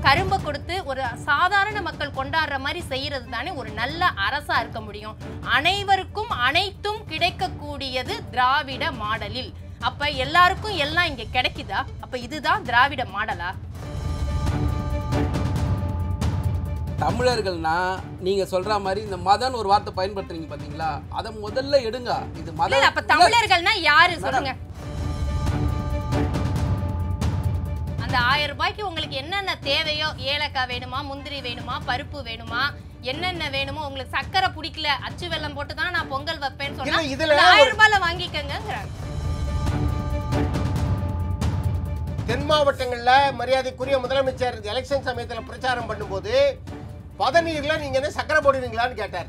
கரும்பை கொடுத்து ஒரு சாதாரண மக்கள் கொண்டாடுற மாதிரி செய்யறது தானே ஒரு நல்ல அரசா இருக்க முடியும் அனைவருக்கும் அனைத்தும் கிடைக்கக்கூடியது திராவிட மாடலில் அப்ப எல்லாருக்கும் எல்லாம் இங்க கிடைக்குதா அப்ப இதுதான் திராவிட மாடலா தமிழர்கள்னா நீங்க சொல்ற மாதிரி இந்த மதம்னு ஒரு வார்த்தை பயன்படுத்துறீங்க பாத்தீங்களா அதை முதல்ல எடுங்க இது இல்ல மதம் அப்ப தமிழர்கள்னா யாரு சொல்லுங்க அந்த ஆயிரம் ரூபாய்க்கு உங்களுக்கு என்னென்ன தேவையோ ஏலக்காய் வேணுமா முந்திரி வேணுமா பருப்பு வேணுமா என்னென்ன வேணுமோ உங்களுக்கு சக்கரை பிடிக்கல அச்சு வெல்லம் போட்டு தான் நான் பொங்கல் வைப்பேன்னு சொன்னா இல்ல, இதுல இந்த ஆயிரம் ரூபாயில வாங்கிக்கங்கிறாங்க தென் மாவட்டங்கள்ல மரியாதைக்குரிய முதலமைச்சர் எலெக்ஷன் சமயத்துல பிரச்சாரம் பண்ணும்போது பதநீர்ல நீங்க என்ன சக்கரை போடுவீங்களான்னு கேட்டார்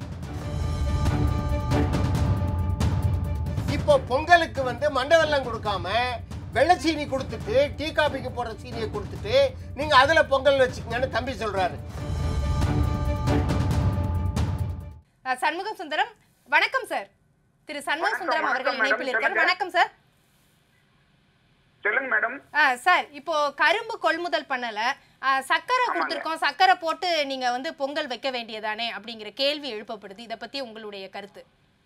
இப்போ பொங்கலுக்கு வந்து மண்டை வெல்லம் கொடுக்காம வெள்ளை சீனி கொடுத்துட்டு டீ காபிக்கு போடுற சீனியை கொடுத்துட்டு நீங்க அதுல பொங்கல் வச்சுக்கங்கன்னு தம்பி சொல்றாரு அஹ், சண்முகம் சுந்தரம் வணக்கம் சார் திரு சண்முக வணக்கம், சுந்தரம் அவர்கள் வணக்கம், இணைப்பில் மேடம். இருக்கார் சொல்லுங்க. வணக்கம் சார் சொல்லுங்க மேடம் ஆ சார் இப்போ கரும்பு கொள்முதல் பண்ணல ஆ, சக்கரை கொடுத்துருக்கோம் சக்கரை போட்டு நீங்க வந்து பொங்கல் வைக்க வேண்டியதானே அப்படிங்கிற கேள்வி எழுப்பப்படுது இத பத்தி உங்களுடைய கருத்து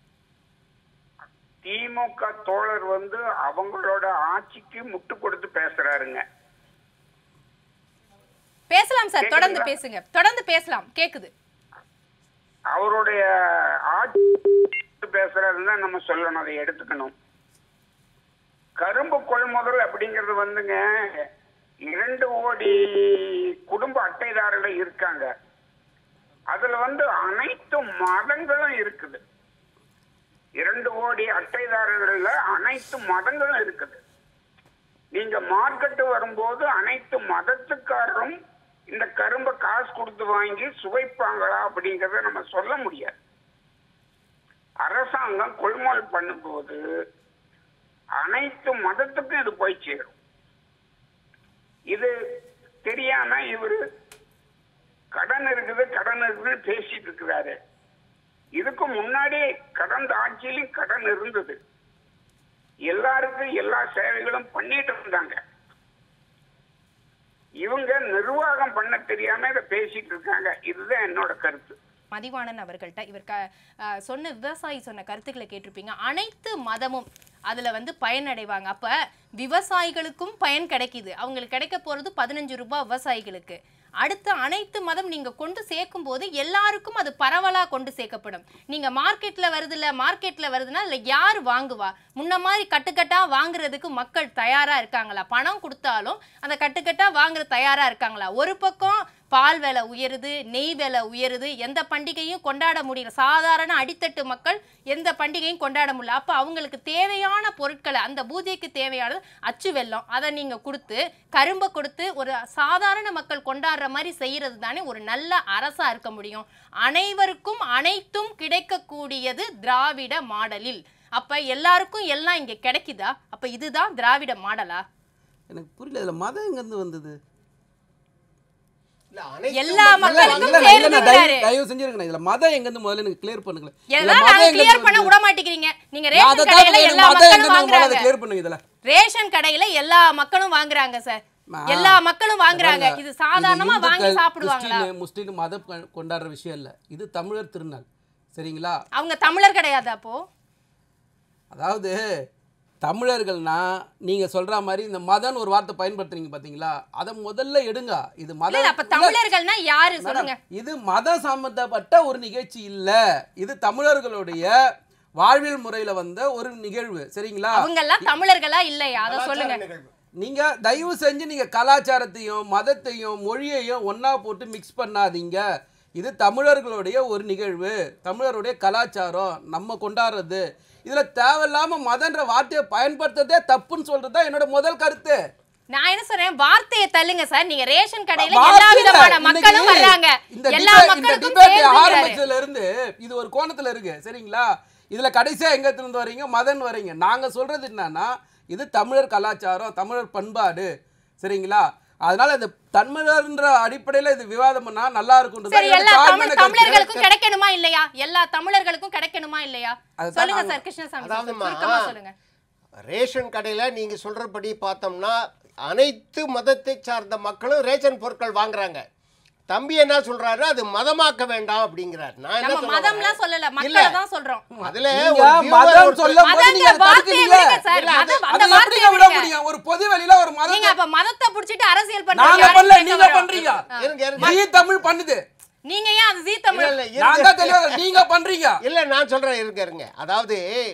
திமுக தோழர் வந்து அவங்களோட ஆட்சிக்கு முட்டு கொடுத்து பேசுறாருங்க பேசலாம் சார் தொடர்ந்து கேக்குதுங்களா? பேசுங்க தொடர்ந்து பேசலாம் கேக்குது அவருடைய ஆட்சி பேசுறாருன்னு தான் நம்ம சொல்லணும் அதை எடுத்துக்கணும் கரும்பு கொள்முதல் அப்படிங்கிறது வந்துங்க இரண்டு கோடி குடும்ப அட்டைதாரர்கள் இருக்காங்க அதுல வந்து அனைத்து மதங்களும் இருக்குது இரண்டு கோடி அட்டைதாரர்கள்ல அனைத்து மதங்களும் இருக்குது நீங்க மார்க்கெட்டு வரும்போது அனைத்து மதத்துக்காரரும் இந்த கரும்பை காசு கொடுத்து வாங்கி சுவைப்பாங்களா அப்படிங்கறத நம்ம சொல்ல முடியாது அரசாங்கம் கொள்முதல் பண்ணும்போது அனைத்து மதத்துக்கும் இது போய் சேரும் இது தெரியாம இவரு கடன் இருக்குது கடன் இருக்குதுன்னு பேசிட்டு இருக்கிறாரு இதுக்கு முன்னாடி கடந்த ஆட்சியிலும் கடன் இருந்தது எல்லாருக்கும் எல்லா சேவைகளும் பண்ணிட்டு இருந்தாங்க இவங்க நிர்வாகம் பண்ண தெரியாம இதை பேசிட்டு இருக்காங்க இதுதான் என்னோட கருத்து மதிவாணன் அவர்கள்ட்ட இவர் க ஆ, சொன்ன விவசாயி சொன்ன கருத்துக்களை கேட்டிருப்பீங்க அனைத்து மதமும் அதுல வந்து பயனடைவாங்க அப்ப விவசாயிகளுக்கும் பயன் கிடைக்குது அவங்களுக்கு கிடைக்க போறது பதினஞ்சு ரூபாய் விவசாயிகளுக்கு அடுத்த அனைத்து மதம் நீங்க கொண்டு சேர்க்கும் போது எல்லாருக்கும் அது பரவலா கொண்டு சேர்க்கப்படும் நீங்க மார்க்கெட்ல வருதுல்ல மார்க்கெட்ல வருதுன்னா அதுல யார் வாங்குவா முன்ன மாதிரி கட்டுக்கட்டா வாங்குறதுக்கு மக்கள் தயாரா இருக்காங்களா பணம் கொடுத்தாலும் அந்த கட்டுக்கட்டா வாங்குற தயாரா இருக்காங்களா ஒரு பக்கம் பால் விலை உயருது நெய் விலை உயருது எந்த பண்டிகையும் கொண்டாட முடியல சாதாரண அடித்தட்டு மக்கள் எந்த பண்டிகையும் கொண்டாட முடியல அப்போ அவங்களுக்கு தேவையான பொருட்களை அந்த பூஜைக்கு தேவையானது அச்சு வெல்லம் அதை நீங்கள் கொடுத்து கரும்பை கொடுத்து ஒரு சாதாரண மக்கள் கொண்டாடுற மாதிரி செய்யறது தானே ஒரு நல்ல அரசா இருக்க முடியும் அனைவருக்கும் அனைத்தும் கிடைக்கக்கூடியது திராவிட மாடலில் அப்ப எல்லாருக்கும் எல்லாம் இங்க கிடைக்குதா அப்ப இதுதான் திராவிட மாடலா எனக்கு புரியல இதுல மதம் எங்கிருந்து வந்தது இல்ல, அனைத்து எல்லா மக்களும் மக்களுக்கும் இல்ல, இல்ல, இல்ல, நான் சேர்ந்துக்கிறாரு. தயவு- தயவு செஞ்சிருங்க இதுல மதம் எங்கிருந்து முதல்ல எனக்கு கிளியர் பண்ணுங்களேன் இதுல எல்லாம் மதம் நாங்க எங்கிருந்து கிளியர் பண்ண வருது? விட மாட்டேங்கிறீங்க நீங்க நான் ரேஷன் அதைத்தான் கடையில கேக்குறேன். எல்லா மதம் மக்களும் எங்கிருந்து முதல்ல வாங்குறாங்க கிளியர் பண்ணுங்க இதுல ரேஷன் கடையில எல்லா மக்களும் வாங்குறாங்க சார் மா, எல்லா மக்களும் வாங்குறாங்க பாருங்க, இது சாதாரணமா இது வாங்கி இந்துக்கள், சாப்பிடுவாங்களா கிறிஸ்டினு, முஸ்லிம் மதம் கொ- கொண்டாடுற விஷயம் இல்ல இது தமிழர் திருநாள் சரிங்களா அவங்க தமிழர் கிடையாது அப்போ அதாவது தமிழர்கள்னா நீங்க சொல்ற மாதிரி இந்த மதம்னு ஒரு வார்த்தை பயன்படுத்துறீங்க பாத்தீங்களா அதை முதல்ல எடுங்க இது இல்ல மதம் அப்ப தமிழர்கள்னா யாரு சொல்லுங்க மேடம், இது மதம் சம்பந்தப்பட்ட ஒரு நிகழ்ச்சி இல்ல இது தமிழர்களுடைய வாழ்வியல் முறையில வந்த ஒரு நிகழ்வு சரிங்களா அவங்க எல்லாம் தமிழர்களா இல்லையா அத கலாச்சார சொல்லுங்க நிகழ்வு. நீங்க தயவு செஞ்சு நீங்க கலாச்சாரத்தையும் மதத்தையும் மொழியையும் ஒண்ணா போட்டு மிக்ஸ் பண்ணாதீங்க இது தமிழர்களுடைய ஒரு நிகழ்வு தமிழருடைய கலாச்சாரம் நம்ம கொண்டாடுறது இதுல தேவையில்லாம மதன்ற வார்த்தையை பயன்படுத்துறதே தப்புன்னு சொல்றது தான் என்னோட முதல் கருத்து நான் என்ன சொல்றேன் வார்த்தையை தள்ளுங்க சார் நீங்க ரேஷன் கடையில வார்த்தை எல்லா இல்ல. விதமான இன்னைக்கு மக்களும் வர்றாங்க இந்த எல்லா debate- இந்த மக்களுக்கும் debate சேர்ந்துக்கிறாரு. ஆரம்பிச்சதுல இருந்து இது ஒரு கோணத்துல இருக்கு சரிங்களா இதுல கடைசியா எங்க இருந்து வரீங்க மதன் வரீங்க நாங்க சொல்றது என்னன்னா இது தமிழர் கலாச்சாரம் தமிழர் பண்பாடு சரிங்களா அதனால இது தமிழர்ன்ற அடிப்படையில இது விவாதம் பண்ணா நல்லா இருக்கும்ன்றது சரி என்னோட எல்லா தாழ்மையான தமிழ் கருத்து. தமிழர்களுக்கும் கிடைக்கணுமா இல்லையா எல்லா தமிழர்களுக்கும் கிடைக்கணுமா இல்லையா அதுதான் சொல்லுங்க நாங்க- சார் கிருஷ்ணசாமி சார், அதாவதுமா, சுருக்கமா சொல்லுங்க ரேஷன் கடையில நீங்க சொல்றபடி பார்த்தோம்னா அனைத்து மதத்தை சார்ந்த மக்களும் ரேஷன் பொருட்கள் வாங்குறாங்க தம்பி என்ன சொல்றாரு அது மதமாக்க வேண்டாம் அப்படிங்கிறார் நான் என்ன நம்ம சொல்ல மதம்லாம் வரேன்? சொல்லல இல்ல. மக்களை தான் சொல்றோம் அதுல நீங்க ஒரு viewer மதம் ஒருத்தர்- சொல்லும் போது மதங்கிற நீங்க அதை வார்த்தையை தடுக்கிறீங்க. விடுங்க சார். இல்ல, அது- மதம், அதை அந்த எப்படிங்க வார்த்தையை விட விடுங்க. முடியும் ஒரு பொது வெளியில ஒரு நீங்க மதத்தை அப்ப மதத்தை புடிச்சிட்டு அரசியல் நாங்க பண்றீங்க பண்ணல யாரையும் நீங்க கேட்க பண்றீங்க வரோம். இருங்க, இருங்க. ஜீ தமிழ் பண்ணுது நீங்க ஏன் அது ஜீ இல்ல, தமிழ் இல்ல, நான் இருங்க. தான் தெளிவா நீங்க பண்றீங்க இல்ல நான் சொல்றேன் இருங்க இருங்க அதாவது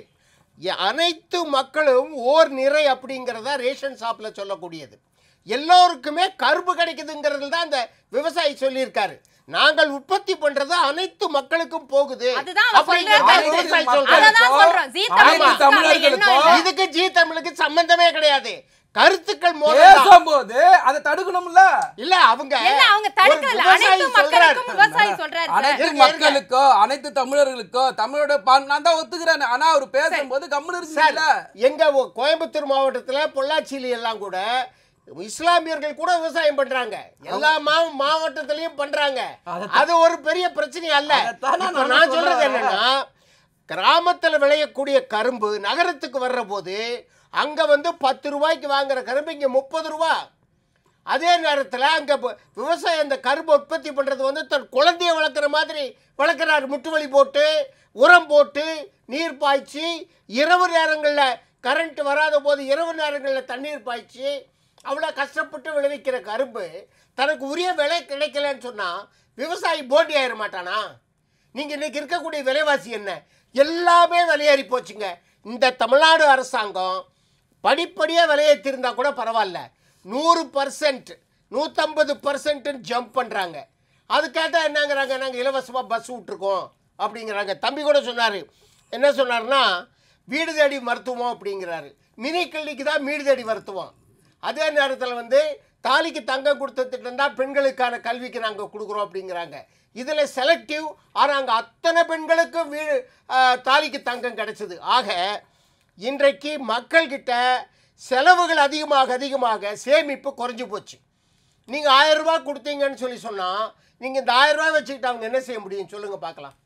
எ- அனைத்து மக்களும் ஓர் நிறை அப்படிங்கிறத ரேஷன் ஷாப்ல சொல்லக்கூடியது எல்லோருக்குமே கரும்பு கிடைக்குதுங்கிறது தான் அந்த விவசாயி சொல்லியிருக்காரு நாங்கள் உற்பத்தி பண்றது அனைத்து மக்களுக்கும் போகுது அதுதான் அவர் அப்படிங்கிறத சொல்றாரு. விவசாயி அனைத்து சொல்றாரு அததான் சொல்றோம் ஜீ அனைத்து தமிழ் தமிழர்களுக்கும் தமிழர்களுக்கும் இதுக்கு ஜி தமிழுக்கு சம்பந்தமே கிடையாது கருத்துக்கள் மோதல் தான். பேசும்போது அதை தடுக்கணும்ல இல்ல அவங்க என்ன அவங்க ஒரு தடுக்கல விவசாயி அனைத்து சொல்றாரு. மக்களுக்கும் விவசாயி சொல்றாரு சார். அனைத்து இருங்க, இருங்க. மக்களுக்கோ அனைத்து தமிழர்களுக்கோ தமிழோட பா- நான் தான் ஒத்துக்கிறேன் ஆனா அவர் பேசும்போது கம்முன்னு சார் இருக்கீங்கல்ல எங்க ஒ- கோயம்புத்தூர் மாவட்டத்துல பொள்ளாச்சியில எல்லாம் கூட இஸ்லாமியர்கள் கூட விவசாயம் பண்றாங்க எல்லா மா மாவட்டத்திலயும் பண்றாங்க அது ஒரு பெரிய பிரச்சனை அல்ல அதைத்தானே இப்ப நானும் நான் சொல்றது சொல்றேன். என்னன்னா கிராமத்துல விளையக்கூடிய கரும்பு நகரத்துக்கு வர்ற போது அங்க வந்து பத்து ரூபாய்க்கு வாங்குற கரும்பு இங்க முப்பது ரூபா அதே நேரத்தில் அங்கே விவசாயம் அந்த கரும்பு உற்பத்தி பண்ணுறது வந்து தன் குழந்தைய வளர்க்குற மாதிரி வளர்க்குறாரு முட்டுவலி போட்டு உரம் போட்டு நீர் பாய்ச்சி இரவு நேரங்களில் கரண்ட் வராத போது இரவு நேரங்களில் தண்ணீர் பாய்ச்சி அவ்வளோ கஷ்டப்பட்டு விளைவிக்கிற கரும்பு தனக்கு உரிய விலை கிடைக்கலன்னு சொன்னால் விவசாயி போட்டி ஆயிட மாட்டானா நீங்கள் இன்னைக்கு இருக்கக்கூடிய விலைவாசி என்ன எல்லாமே விலையேறி போச்சுங்க இந்த தமிழ்நாடு அரசாங்கம் படிப்படியாக விலையேற்றிருந்தா கூட பரவாயில்ல நூறு பர்சன்ட் நூற்றம்பது பர்சன்ட்னு ஜம்ப் பண்ணுறாங்க அது கேட்டால் என்னங்கிறாங்க நாங்கள் இலவசமாக பஸ் விட்ருக்கோம் அப்படிங்கிறாங்க தம்பி கூட சொன்னார் என்ன சொன்னார்னா வீடு தேடி மருத்துவம் அப்படிங்கிறாரு மினி கிளினிக்கு தான் வீடு தேடி மருத்துவம் அதே நேரத்தில் வந்து தாலிக்கு தங்கம் கொடுத்த திட்டம் தான் பெண்களுக்கான கல்விக்கு நாங்கள் கொடுக்குறோம் அப்படிங்கிறாங்க இதில் செலக்டிவ் ஆனால் அங்கே அத்தனை பெண்களுக்கும் வீடு ஆ, தாலிக்கு தங்கம் கிடைச்சது ஆக இன்றைக்கு மக்கள்கிட்ட செலவுகள் அதிகமாக அதிகமாக சேமிப்பு குறைஞ்சு போச்சு நீங்கள் ஆயிரம் ரூபாய் கொடுத்தீங்கன்னு சொல்லி சொன்னால் நீங்கள் இந்த ஆயிரம் ரூபாய் வச்சுக்கிட்டு அவங்க என்ன செய்ய முடியும் சொல்லுங்கள் பார்க்கலாம்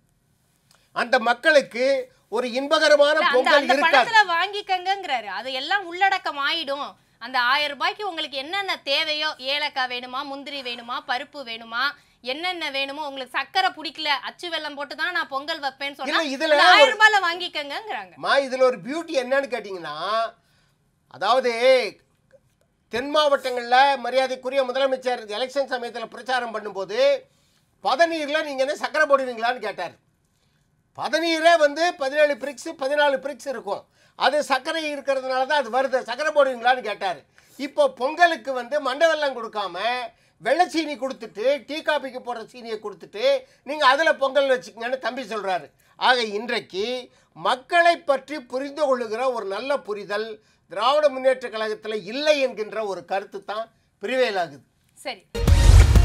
அந்த மக்களுக்கு ஒரு இன்பகரமான இல்ல, அந்த பொங்கல் அந்த இருக்காது பணத்துல வாங்கிக்கங்கங்கிறாரு அது எல்லாம் உள்ளடக்கம் ஆயிடும் அந்த ஆயிரம் ரூபாய்க்கு உங்களுக்கு என்னென்ன தேவையோ ஏலக்காய் வேணுமா முந்திரி வேணுமா பருப்பு வேணுமா என்னென்ன வேணுமோ உங்களுக்கு சக்கரை பிடிக்கல அச்சு வெல்லம் போட்டு தான் நான் பொங்கல் வைப்பேன்னு சொன்னா இல்ல, இதுல அந்த ஒரு- ஆயிரம் ரூபாயில வாங்கிக்கங்கங்கிறாங்க மா இதில் ஒரு பியூட்டி என்னன்னு கேட்டிங்கன்னா அதாவது தென் மாவட்டங்களில் மரியாதைக்குரிய முதலமைச்சர் எலெக்ஷன் சமயத்தில் பிரச்சாரம் பண்ணும்போது பதநீரில் நீங்கள் என்ன சக்கரை போடுவீங்களான்னு கேட்டார் பதநீரே வந்து பதினேழு பிரிக்ஸ் பதினாலு பிரிக்ஸ் இருக்கும் அது சர்க்கரை இருக்கிறதுனால தான் அது வருது சக்கரை போடுவீங்களான்னு கேட்டார் இப்போ பொங்கலுக்கு வந்து மண்டவெல்லம் கொடுக்காம வெள்ளை சீனி கொடுத்துட்டு டீ காபிக்கு போடுற சீனியை கொடுத்துட்டு நீங்கள் அதில் பொங்கல் வச்சுக்கங்கன்னு தம்பி சொல்கிறாரு ஆக இன்றைக்கு மக்களை பற்றி புரிந்து கொள்ளுகிற ஒரு நல்ல புரிதல் திராவிட முன்னேற்ற கழகத்தில் இல்லை என்கின்ற ஒரு கருத்து தான் பிரிவேலாகுது சரி